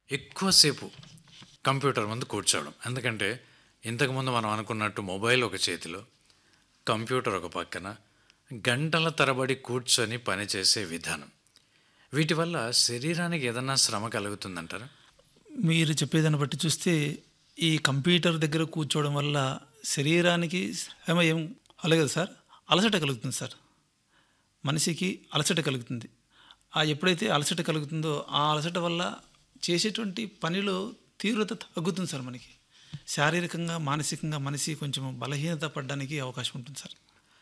ఎక్కువసేపు కంప్యూటర్ ముందు కూర్చోవడం ఎందుకంటే ఇంతకుముందు మనం అనుకున్నట్టు మొబైల్ ఒక చేతిలో కంప్యూటర్ ఒక పక్కన గంటల తరబడి కూర్చొని పనిచేసే విధానం వీటి వల్ల శరీరానికి ఏదన్నా శ్రమ కలుగుతుందంటారా మీరు చెప్పేదాన్ని బట్టి చూస్తే ఈ కంప్యూటర్ దగ్గర కూర్చోవడం వల్ల శరీరానికి శ్రమ ఏం కలగదు సార్ అలసట కలుగుతుంది సార్ మనిషికి అలసట కలుగుతుంది ఆ ఎప్పుడైతే అలసట కలుగుతుందో ఆ అలసట వల్ల చేసేటువంటి పనిలో తీవ్రత తగ్గుతుంది సార్ మనకి శారీరకంగా మానసికంగా మనిషి కొంచెం బలహీనత పడడానికి అవకాశం ఉంటుంది సార్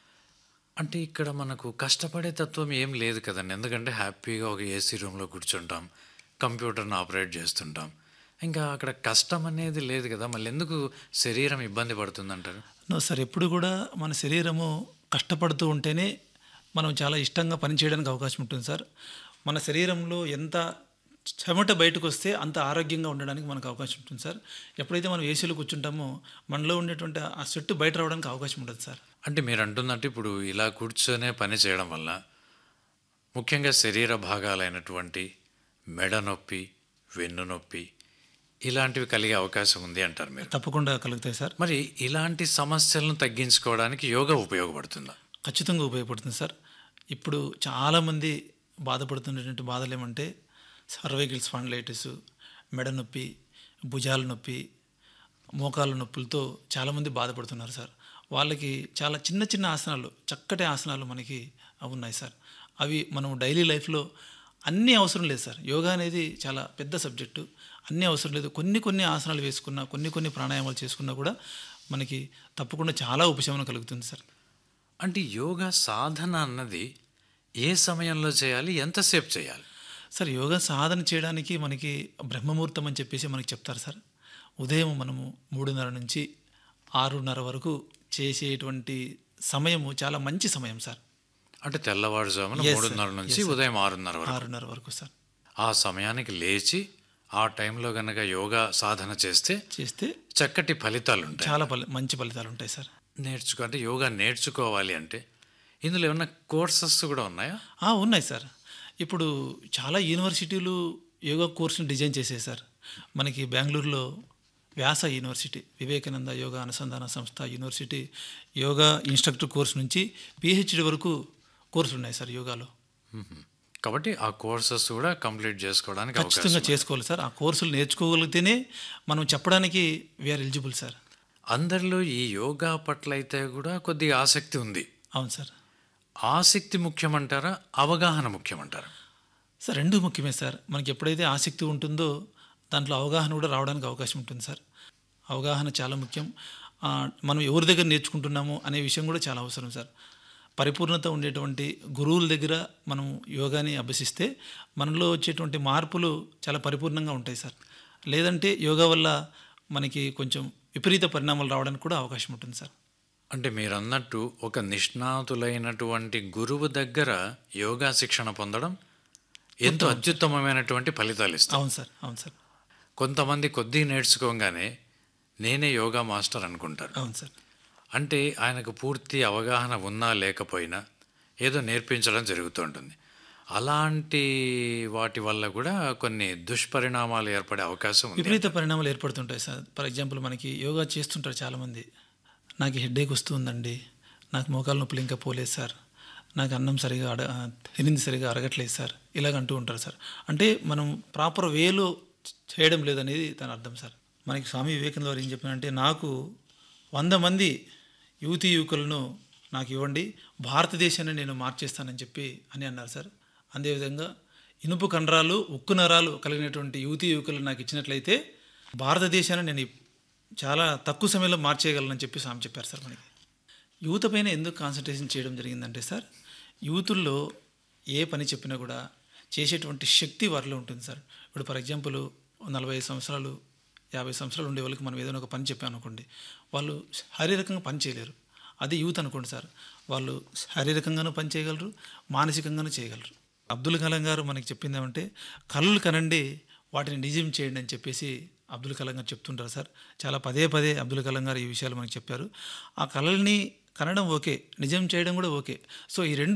అంటే ఇక్కడ మనకు కష్టపడే తత్వం ఏం లేదు కదండి ఎందుకంటే హ్యాపీగా ఒక ఏసీ రూమ్లో కూర్చుంటాం కంప్యూటర్ని ఆపరేట్ చేస్తుంటాం ఇంకా అక్కడ కష్టం అనేది లేదు కదా మళ్ళీ ఎందుకు శరీరం ఇబ్బంది పడుతుందంటారు నో సార్ ఎప్పుడు కూడా మన శరీరము కష్టపడుతూ ఉంటేనే మనం చాలా ఇష్టంగా పనిచేయడానికి అవకాశం ఉంటుంది సార్ మన శరీరంలో ఎంత చెమట బయటకు వస్తే అంత ఆరోగ్యంగా ఉండడానికి మనకు అవకాశం ఉంటుంది సార్ ఎప్పుడైతే మనం ఏసీలో కూర్చుంటామో మనలో ఉండేటువంటి ఆ స్వెట్ బయట రావడానికి అవకాశం ఉంటుంది సార్ అంటే మీరు అంటున్నట్టు ఇప్పుడు ఇలా కూర్చొనే పని చేయడం వల్ల ముఖ్యంగా శరీర భాగాలైనటువంటి మెడ నొప్పి వెన్ను నొప్పి ఇలాంటివి కలిగే అవకాశం ఉంది అంటారు మీరు తప్పకుండా కలుగుతాయి సార్ మరి ఇలాంటి సమస్యలను తగ్గించుకోవడానికి యోగా ఉపయోగపడుతుందా ఖచ్చితంగా ఉపయోగపడుతుంది సార్ ఇప్పుడు చాలామంది బాధపడుతున్నటువంటి బాధలు ఏమంటే సర్వైకల్ స్పాండిలైటిస్ మెడ నొప్పి భుజాల నొప్పి మోకాళ్ళ నొప్పులతో చాలామంది బాధపడుతున్నారు సార్ వాళ్ళకి చాలా చిన్న చిన్న ఆసనాలు చక్కటి ఆసనాలు మనకి అవి ఉన్నాయి సార్ అవి మనం డైలీ లైఫ్లో అన్నీ అవసరం లేదు సార్ యోగా అనేది చాలా పెద్ద సబ్జెక్టు అన్నీ అవసరం లేదు కొన్ని కొన్ని ఆసనాలు వేసుకున్నా కొన్ని కొన్ని ప్రాణాయామాలు చేసుకున్నా కూడా మనకి తప్పకుండా చాలా ఉపశమనం కలుగుతుంది సార్ అంటే యోగా సాధన అన్నది ఏ సమయంలో చేయాలి ఎంతసేపు చేయాలి సార్ యోగా సాధన చేయడానికి మనకి బ్రహ్మముహూర్తం అని చెప్పేసి మనకి చెప్తారు సార్ ఉదయం మనము మూడున్నర నుంచి ఆరున్నర వరకు చేసేటువంటి సమయము చాలా మంచి సమయం సార్ అంటే తెల్లవారుజామున Yes, sir. మూడున్నర నుంచి Yes, sir. ఉదయం ఆరున్నర వరకు ఆరున్నర వరకు సార్ ఆ సమయానికి లేచి ఆ టైంలో గనక యోగా సాధన చేస్తే చేస్తే చక్కటి ఫలితాలు ఉంటాయి చాలా ఫలి మంచి ఫలితాలు ఉంటాయి సార్ నేర్చుకో అంటే యోగా నేర్చుకోవాలి అంటే ఇందులో ఏమన్నా కోర్సెస్ కూడా ఉన్నాయా ఆ, ఉన్నాయి సార్ ఇప్పుడు చాలా యూనివర్సిటీలు యోగా కోర్సుని డిజైన్ చేసాయి సార్ మనకి బెంగళూరులో Vyasa university Vivekananda Yoga Anusandhana Samsthana university yoga instructor course నుంచి పిహెచ్డి వరకు కోర్సులు ఉన్నాయి సార్ యోగాలో మ్మ్. కాబట్టి ఆ కోర్సెస్ కూడా కంప్లీట్ చేసుకోవడానికి అవకాశం ఖచ్చితంగా చేసుకోవాలి సార్ ఆ కోర్సులు నేర్చుకోగలిగితేనే మనం చెప్పడానికి వీఆర్ ఎలిజిబుల్ సార్ అందరిలో ఈ యోగా పట్ల అయితే కూడా కొద్దిగా ఆసక్తి ఉంది అవును సార్ ఆసక్తి ముఖ్యమంటారా అవగాహన ముఖ్యమంటారా సార్ రెండు ముఖ్యమే సార్ మనకి ఎప్పుడైతే ఆసక్తి ఉంటుందో దాంట్లో అవగాహన కూడా రావడానికి అవకాశం ఉంటుంది సార్ అవగాహన చాలా ముఖ్యం ఆ, మనం ఎవరి దగ్గర నేర్చుకుంటున్నాము అనే విషయం కూడా చాలా అవసరం సార్ పరిపూర్ణత ఉండేటువంటి గురువుల దగ్గర మనం యోగాని అభ్యసిస్తే మనలో వచ్చేటువంటి మార్పులు చాలా పరిపూర్ణంగా ఉంటాయి సార్ లేదంటే యోగా వల్ల మనకి కొంచెం విపరీత పరిణామాలు రావడానికి కూడా అవకాశం ఉంటుంది సార్ అంటే మీరు అన్నట్టు ఒక నిష్ణాతులైనటువంటి గురువు దగ్గర యోగా శిక్షణ పొందడం ఎంతో అత్యుత్తమమైనటువంటి ఫలితాలు ఇస్తాయి అవును సార్ అవును సార్ కొంతమంది కొద్దిగా నేర్చుకోగానే నేనే యోగా మాస్టర్ అనుకుంటారు అవును సార్ అంటే ఆయనకు పూర్తి అవగాహన ఉన్నా లేకపోయినా ఏదో నేర్పించడం జరుగుతుంటుంది అలాంటి వాటి వల్ల కూడా కొన్ని దుష్పరిణామాలు ఏర్పడే అవకాశం ఉంది విపరీత పరిణామాలు ఏర్పడుతుంటాయి సార్ ఫర్ ఎగ్జాంపుల్ మనకి యోగా చేస్తుంటారు చాలామంది నాకు హెడేక్ వస్తుందండి నాకు మోకాల నొప్పులు ఇంకా పోలేదు సార్ నాకు అన్నం సరిగా అడ తినింది సరిగా అరగట్లేదు సార్ ఇలాగ అంటూ ఉంటారు సార్ అంటే మనం ప్రాపర్ వేలో చేయడం లేదనేది దాని అర్థం సార్ మనకి స్వామి వివేకానంద వారు ఏం చెప్పినారంటే నాకు వంద మంది యువతి యువకులను నాకు ఇవ్వండి భారతదేశాన్ని నేను మార్చేస్తానని చెప్పి అని అన్నారు సార్ అదేవిధంగా ఇనుపు కండరాలు ఉక్కు నరాలు కలిగినటువంటి యువతి యువకులు నాకు ఇచ్చినట్లయితే భారతదేశాన్ని నేను చాలా తక్కువ సమయంలో మార్చేయగలనని చెప్పి స్వామి చెప్పారు సార్ మనకి యూత్ పైన ఎందుకు కాన్సన్ట్రేషన్ చేయడం జరిగిందంటే సార్ యూతుల్లో ఏ పని చెప్పినా కూడా చేసేటువంటి శక్తి వారిలో ఉంటుంది సార్ ఇప్పుడు ఫర్ ఎగ్జాంపుల్ నలభై ఐదు సంవత్సరాలు యాభై సంవత్సరాలు ఉండే వాళ్ళకి మనం ఏదైనా ఒక పని చెప్పాం అనుకోండి వాళ్ళు శారీరకంగా పని చేయలేరు అది యూత్ అనుకోండి సార్ వాళ్ళు శారీరకంగానూ పని చేయగలరు మానసికంగానూ చేయగలరు అబ్దుల్ కలాం గారు మనకి చెప్పింది ఏమంటే కళ్ళు కనండి వాటిని నిజం చేయండి అని చెప్పేసి అబ్దుల్ కలాం గారు చెప్తుంటారు సార్ చాలా పదే పదే అబ్దుల్ కలాం గారు ఈ విషయాలు మనకి చెప్పారు ఆ కళల్ని కనడం ఓకే నిజం చేయడం కూడా ఓకే సో ఈ రెండు